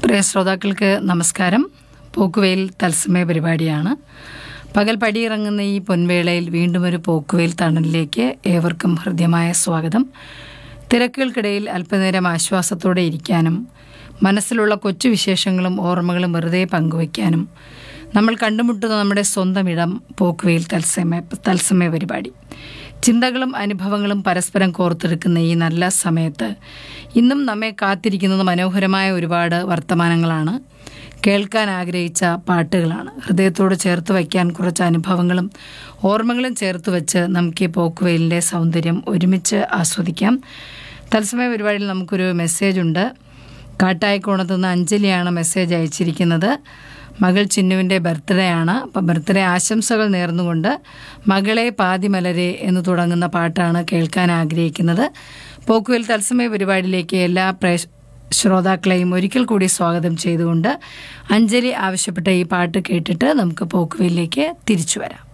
പ്രിയ ശ്രോതാക്കൾക്ക് നമസ്കാരം പോക്കുവെയിൽ തത്സമയ പരിപാടിയാണ് പകൽ പടിയിറങ്ങുന്ന ഈ പൊൻവേളയിൽ വീണ്ടും ഒരു പോക്കുവെയിൽ തണലിലേക്ക് ഏവർക്കും ഹൃദ്യമായ സ്വാഗതം തിരക്കുകൾക്കിടയിൽ അല്പനേരം ആശ്വാസത്തോടെ ഇരിക്കാനും മനസ്സിലുള്ള കൊച്ചു വിശേഷങ്ങളും ഓർമ്മകളും വെറുതെ പങ്കുവയ്ക്കാനും നമ്മൾ കണ്ടുമുട്ടുന്ന നമ്മുടെ സ്വന്തം ഇടം പോക്കുവെയിൽ തത്സമയ തത്സമയ പരിപാടി ചിന്തകളും അനുഭവങ്ങളും പരസ്പരം കോർത്തെടുക്കുന്ന ഈ നല്ല സമയത്ത് ഇന്നും നമ്മെ കാത്തിരിക്കുന്നത് മനോഹരമായ ഒരുപാട് വർത്തമാനങ്ങളാണ് കേൾക്കാൻ ആഗ്രഹിച്ച പാട്ടുകളാണ് ഹൃദയത്തോട് ചേർത്ത് വയ്ക്കാൻ കുറച്ച് അനുഭവങ്ങളും ഓർമ്മകളും ചേർത്ത് വെച്ച് നമുക്ക് ഈ പോക്കുവെയിലിൻ്റെ സൗന്ദര്യം ഒരുമിച്ച് ആസ്വദിക്കാം തത്സമയ പരിപാടിയിൽ നമുക്കൊരു മെസ്സേജ് ഉണ്ട് കാട്ടായിക്കോണത്ത് നിന്ന് അഞ്ജലിയാണ് മെസ്സേജ് അയച്ചിരിക്കുന്നത് മകൾ ചിന്നുവിൻ്റെ ബർത്ത്ഡേ ആണ് അപ്പം ബർത്ത്ഡേ ആശംസകൾ നേർന്നുകൊണ്ട് മകളെ പാതിമലരെ എന്ന് തുടങ്ങുന്ന പാട്ടാണ് കേൾക്കാൻ ആഗ്രഹിക്കുന്നത് പോക്കുവൽ തത്സമയ പരിപാടിയിലേക്ക് എല്ലാ പ്രേ ശ്രോതാക്കളെയും ഒരിക്കൽ കൂടി സ്വാഗതം ചെയ്തുകൊണ്ട് അഞ്ജലി ആവശ്യപ്പെട്ട ഈ പാട്ട് കേട്ടിട്ട് നമുക്ക് പോക്കുവയിലേക്ക് തിരിച്ചു വരാം